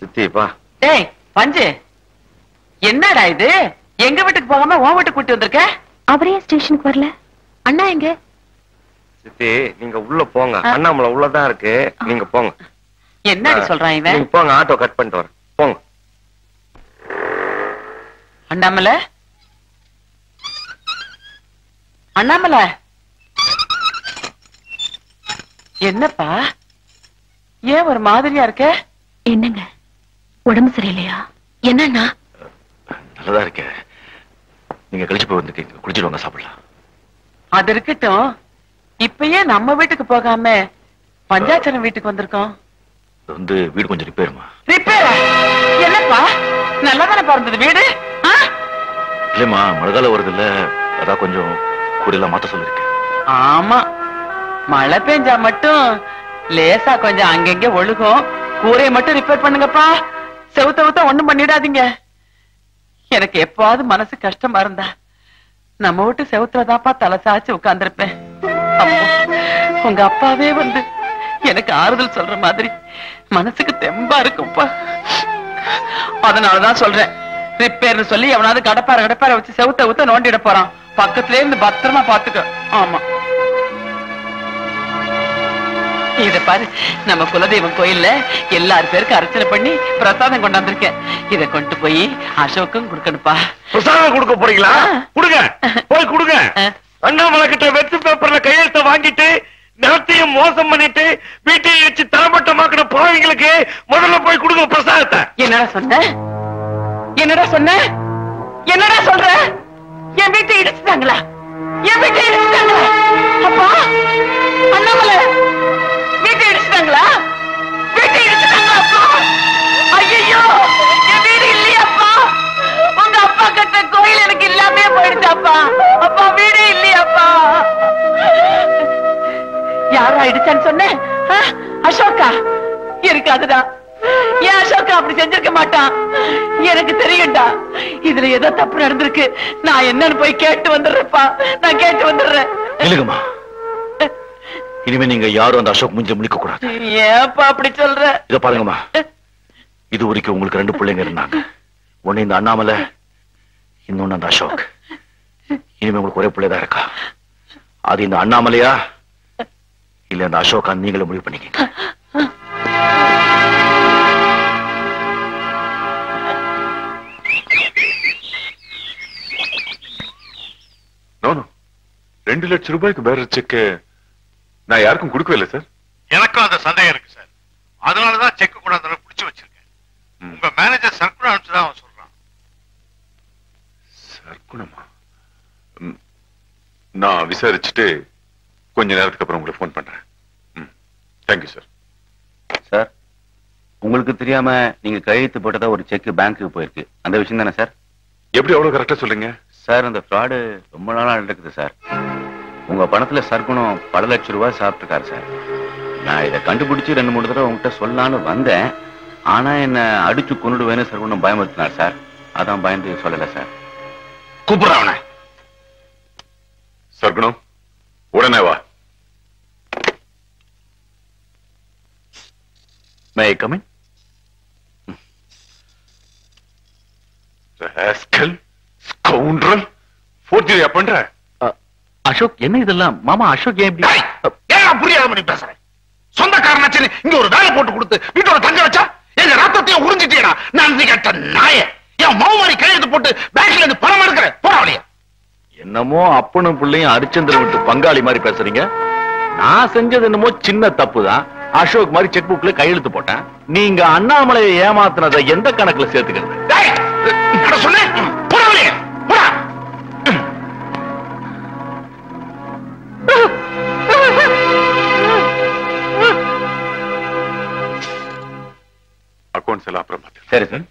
சித்திப்பா டேய் பஞ்சு என்னடா இது எங்க வீட்டுக்கு போகாம உன் வீட்டுக்கு கூட்டி வந்திருக்க அவரே ஸ்டேஷனுக்கு வரல அண்ணா எங்க சித்தி நீங்க உள்ள போங்க அண்ணாமலை உள்ளதான் இருக்கு நீங்க போங்க என்னடி சொல்றான் இவன் நீங்க போங்க ஆட்டோ கட் பண்ணிட்டு வரேன் போங்க அண்ணாமலை அண்ணாமலை என்னப்பா ஏன் ஒரு மாதிரியா இருக்க என்னங்க உடம்பு சரியில்லையா என்னண்ணா நல்லதா இருக்க நீங்க கழிச்சு போய் வந்துருக்கீங்க குடிச்சிட்டு வாங்க சாப்பிடலாம் அது இருக்கட்டும் இப்பயே நம்ம வீட்டுக்கு போகாம பஞ்சாச்சரம் வீட்டுக்கு வந்திருக்கோம் இது வந்து வீடு கொஞ்சம் ரிப்பேருமா ரிப்பேரா என்னப்பா நல்லாதானே பிறந்தது வீடு ஆ? இல்லைம்மா மழைக்காலம் வருது இல்ல அதான் கொஞ்சம் கூடையெல்லாம் மாத்த சொல்லிருக்கேன் ஆமா மழை பெஞ்சா மட்டும் லேசா கொஞ்சம் அங்கங்க ஒழுகும் கூரையை மட்டும் ரிப்பேர் பண்ணுங்கப்பா செவுத்த ஊத்த ஒண்ணும் பண்ணிடாதீங்க எனக்கு எப்பாவது மனசு கஷ்டமா இருந்தா நம்ம வீட்டு செவுத்துலதான்ப்பா தலை சாச்சு உட்கார்ந்திருப்பேன் அப்போ உங்க அப்பாவே வந்து எனக்கு ஆறுதல் சொல்ற மாதிரி மனசுக்கு தெம்பா இருக்கும்ப்பா அதனாலதான் சொல்றேன் ரிப்பேர்னு சொல்லி எவனாவது கடப்பார கடப்பார வச்சு செவுத்த ஊத்த நோண்டிட போறான் பக்கத்துல இருந்து பத்திரமா பாத்துக்க ஆமா இத பாரு நம்ம குலதெய்வம் கோயில்ல எல்லார் பேருக்கும் அர்ச்சனை பண்ணி பிரசாதம் கொண்டாந்துருக்கேன் இத கொண்டு போய் அசோக்கும் கொடுக்கணுப்பா பிரசாதம் கொடுக்க போறீங்களா கொடுங்க போய் கொடுங்க அண்ணாமலை கிட்ட வெத்து பேப்பர்ல கையெழுத்த வாங்கிட்டு நிலத்தையும் மோசம் பண்ணிட்டு வீட்டையும் வச்சு தரமட்டமாக்கின பாவிங்களுக்கு முதல்ல போய் கொடுங்க பிரசாதத்தை என்னடா சொன்ன என்னடா சொன்ன என்னடா சொல்ற என் வீட்டை இடிச்சுட்டாங்களா என் வீட்டை இடிச்சுட்டாங்களா அப்பா அண்ணாமலை வீட்டை இடிச்சுட்டாங்களா வீட்டை இடிச்சுட்டாங்களா அப்பா ஐயோ என் வீடு இல்லையாப்பா உங்க அப்பா கட்ட கோயில் எனக்கு இல்லாமே போயிடுச்சாப்பா அப்பா வீடு இல்லையாப்பா யாரா இடிச்சான்னு சொன்னேன் ஆ? அசோகா இருக்காதுடா ஏன் அசோகா அப்படி செஞ்சிருக்க மாட்டான் எனக்கு தெரியும்டா இதுல ஏதோ தப்பு நடந்திருக்கு நான் என்னன்னு போய் கேட்டு வந்துடுறேன்ப்பா நான் கேட்டு வந்துடுறேன் இல்லைங்கம்மா இனிமே நீங்க யாரும் அந்த அசோக் முஞ்ச முழிக்க கூடாது ஏப்பா அப்படி சொல்ற இத பாருங்கம்மா இது வரைக்கும் உங்களுக்கு ரெண்டு பிள்ளைங்க இருந்தாங்க ஒண்ணு இந்த அண்ணாமலை இன்னொன்னு அந்த அசோக் இனிமே உங்களுக்கு ஒரே பிள்ளைதான் இருக்கா அது இந்த அண்ணாமலையா இல்ல அந்த அசோகா நீங்களே முடிவு பண்ணிக்கங்க நோ ரெண்டு லட்சம் ரூபாய்க்கு வேற செக் நான் யாருக்கும் கொடுக்கவே இல்லை சார் எனக்கும் அந்த சந்தேகம் இருக்கு சார் அதனாலதான் செக் கொண்டாந்து பிடிச்சு வச்சிருக்கேன் உங்க மேனேஜர் சர்க்குலர் அனுப்பிச்சுதான் அவன் சொல்றான் சர்க்குணமா ம், நான் விசாரிச்சுட்டு கொஞ்ச நேரத்துக்கு அப்புறம் உங்களுக்கு ஃபோன் பண்றேன் ம் தேங்க்யூ சார் சார் உங்களுக்கு தெரியாம நீங்க கையெழுத்து போட்டதா ஒரு செக் பேங்க்குக்கு போயிருக்கு அந்த விஷயம் தானே சார் எப்படி அவ்வளவு கரெக்டா சொல்றீங்க சார் அந்த ஃப்ராடு ரொம்ப நாளா நடக்குது சார் உங்க பணத்துல சர்க்குணம் பல லட்சம் ரூபாய் சாப்பிட்டுருக்காரு சார் நான் இதை கண்டுபிடிச்சு ரெண்டு மூணு தடவை உங்ககிட்ட சொல்லலான்னு வந்தேன் ஆனா என்ன அடிச்சு கொண்டுடுவேன்னு சர்க்குணம் பயமுறுத்தினார் சார் அதான் பயந்து சொல்லல சார் கூப்பிடுறேன் அவனை சர்க்குணம் உடனே வா மே கமின் ராஸ்கல் ஸ்கவுண்டரல் ஃபோர்ஜரியா பண்ற அசோக் என்ன இதெல்லாம் மாமா அசோக் ஏன் இப்படி ஏன் புரியாத மாதிரி பேசுறேன் சொந்தக்காரனாச்சு இங்க ஒரு வேலை போட்டு கொடுத்து வீட்டோட தங்க வச்சா எங்க ரத்தத்தையும் உறிஞ்சிட்டீடா நான் கேட்ட நாய என் மௌமாரி கையெழுத்து போட்டு பேங்க்ல இருந்து பணம் எடுக்கிறேன் போறாவளியா என்னமோ அப்பனும் பிள்ளையும் அரிச்சந்திரன் விட்டு பங்காளி மாதிரி பேசுறீங்க நான் செஞ்சது என்னமோ சின்ன தப்பு தான் அசோக் மாதிரி செக் புக்ல கையெழுத்து போட்டேன் நீங்க அண்ணாமலையை ஏமாத்துனதை எந்த கணக்குல சேர்த்துக்கிறது சொல்லு போறாவளியா போடா அக்கௌண்ட்ஸ் எல்லாம் அப்புறம் பார்த்து சரி சார்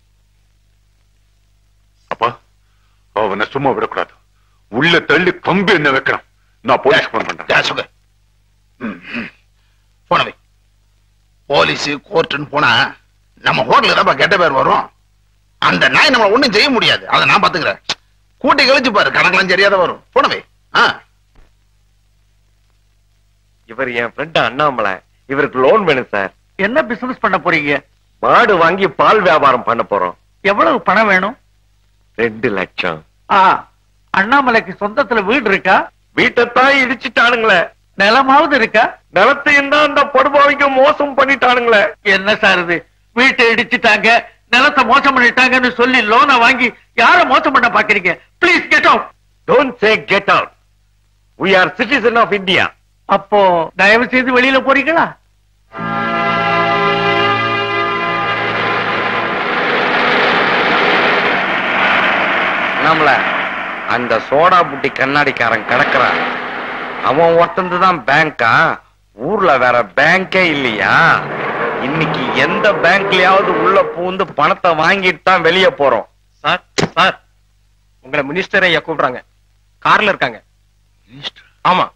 அப்பா அவனை சும்மா விடக்கூடாது உள்ள தள்ளி கம்பி என்ன வைக்கணும் நான் போலீஸ் போன் பண்றேன் சுக போனவை போலீஸ் கோர்ட்டுன்னு போனா நம்ம ஹோட்டலுக்கு தான் கெட்ட பேர் வரும் அந்த நாய் நம்ம ஒண்ணும் செய்ய முடியாது அதை நான் பாத்துக்கிறேன் கூட்டி கழிச்சு பாரு கணக்கெல்லாம் சரியாத வரும் போனவை ஆ இவர் என் ஃப்ரெண்ட் அண்ணாமலை இவருக்கு லோன் வேணும் சார் என்ன பிசினஸ் பண்ண போறீங்க மாடு வாங்கி பால் வியாபாரம் பண்ண போறோம் எவ்வளவு பணம் வேணும் ரெண்டு லட்சம் ஆ அண்ணாமலைக்கு சொந்தத்துல வீடு இருக்கா வீட்டைத்தான் இடிச்சிட்டானுங்களே நிலமாவது இருக்கா நிலத்தையும் தான் அந்த படுபாவிங்க மோசம் பண்ணிட்டானுங்களே என்ன சார் இது வீட்டை இடிச்சிட்டாங்க நிலத்தை மோசம் பண்ணிட்டாங்கன்னு சொல்லி லோனை வாங்கி யார மோசம் பண்ண பாக்குறீங்க please get out don't say get out we are citizen of India அப்போ தயவு செய்து வெளியில போறீங்களா நம்மள அந்த சோடா புட்டி கண்ணாடிக்காரன் கிடக்குறான் அவன் ஒருத்தந்து தான் பேங்கா ஊர்ல வேற பேங்கே இல்லையா இன்னைக்கு எந்த பேங்க்லயாவது உள்ள பூந்து பணத்தை வாங்கிட்டு தான் வெளியே போறோம் சார் சார் உங்களை மினிஸ்டர் ஐயா கூப்பிடுறாங்க கார்ல இருக்காங்க ஆமா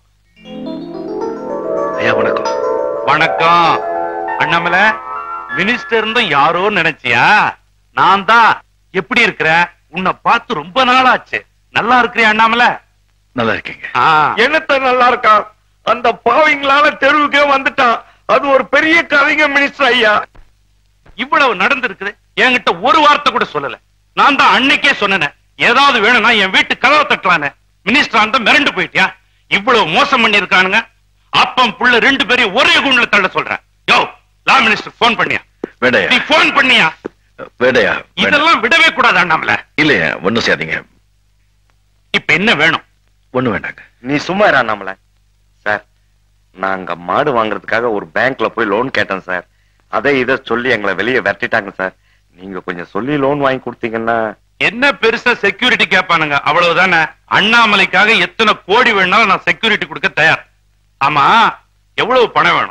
ஐயா வணக்கம் வணக்கம் அண்ணாமலை மினிஸ்டர் இருந்தும் யாரோ நினைச்சியா நான் தான் எப்படி இருக்கிற உன்னை பார்த்து ரொம்ப நாள் ஆச்சு நல்லா இருக்கிறியா அண்ணாமலை நல்லா இருக்கீங்க ஆ, என்னத்த நல்லா இருக்கான் அந்த பாவிங்களால தெருவுக்கே வந்துட்டான் அது ஒரு பெரிய கவிங்க மினிஸ்டர் ஐயா இவ்வளவு நடந்திருக்குது என்கிட்ட ஒரு வார்த்தை கூட சொல்லல நான் தான் அன்னைக்கே சொன்னேன் ஏதாவது வேணும்னா என் வீட்டு கதவை தட்டலான்னு மினிஸ்டர் அந்த மிரண்டு போயிட்டியா இவ்வளவு மோசம் பண்ணி இருக்கானுங்க அப்பம் புள்ள ரெண்டு பேரையும் ஒரே குண்டுல தள்ள சொல்றேன் யோ லா மினிஸ்டர் போன் பண்ணியா வேடையா நீ போன் பண்ணியா வேடையா வேண்டாம். இதெல்லாம் விடவே கூடாது அண்ணாமலை இல்லையா ஒண்ணும் செய்யாதீங்க இப்ப என்ன வேணும் ஒண்ணும் வேண்டாங்க நீ சும்மா இரா நம்மள சார் நாங்க மாடு வாங்குறதுக்காக ஒரு பேங்க்ல போய் லோன் கேட்டேன் சார் அதை இதை சொல்லி எங்களை வெளியே விரட்டிட்டாங்க சார் நீங்க கொஞ்சம் சொல்லி லோன் வாங்கி கொடுத்தீங்கன்னா என்ன பெருசா செக்யூரிட்டி கேட்பானுங்க அவ்வளவுதானே அண்ணாமலைக்காக எத்தனை கோடி வேணாலும் நான் செக்யூரிட்டி கொடுக்க தயார் ஆமா எவ்வளவு பணம் வேணும்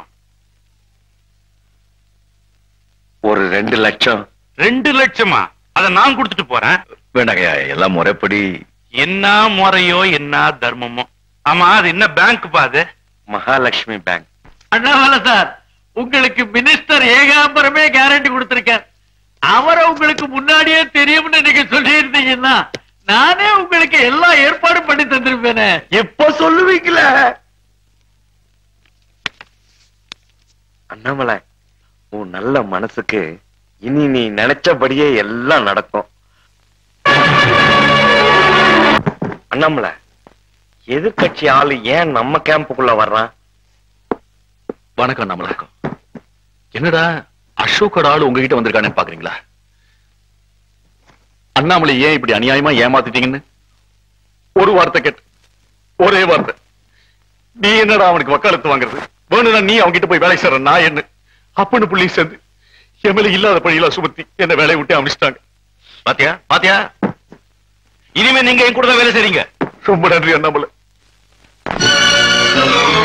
ஒரு ரெண்டு லட்சம் ரெண்டு லட்சமா அத நான் கொடுத்துட்டு போறேன் வேண்டாங்கய்யா எல்லாம் முறைப்படி என்ன முறையோ என்ன தர்மமோ ஆமா அது என்ன பேங்க் பாது மகாலட்சுமி பேங்க் அண்ணாமலை சார் உங்களுக்கு மினிஸ்டர் ஏகாம்பரமே கேரண்டி கொடுத்திருக்கார் அவரை உங்களுக்கு முன்னாடியே தெரியும்னு நீங்க சொல்லி இருந்தீங்கன்னா நானே உங்களுக்கு எல்லா ஏற்பாடும் பண்ணி தந்திருப்பேனே இப்ப சொல்லுவீங்களே அண்ணாமலை உன் நல்ல மனசுக்கு இனி நீ நினைச்சபடியே எல்லாம் நடக்கும் அண்ணாமலை எதிர்கட்சி ஆளு ஏன் நம்ம கேம்புக்குள்ள வர்றான் வணக்கம் நம்மளுக்கும் என்னடா அசோக்கோட ஆளு உங்ககிட்ட வந்திருக்கானு பாக்குறீங்களா அண்ணாமலை ஏன் இப்படி அநியாயமா ஏமாத்திட்டீங்கன்னு ஒரு வார்த்தை கேட்டு ஒரே வார்த்தை நீ என்னடா அவனுக்கு வக்காலத்து வாங்குறது வேணும்னா நீ அவன்கிட்ட போய் வேலை செய்யற நான் என்ன அப்பன்னு புள்ளி சேர்ந்து என் மேல இல்லாத பழியெல்லாம் சுமத்தி என்ன வேலையை விட்டு அமைச்சிட்டாங்க பாத்தியா பாத்தியா இனிமே நீங்க என் கூட தான் வேலை செய்றீங்க ரொம்ப நன்றி அண்ணாமலை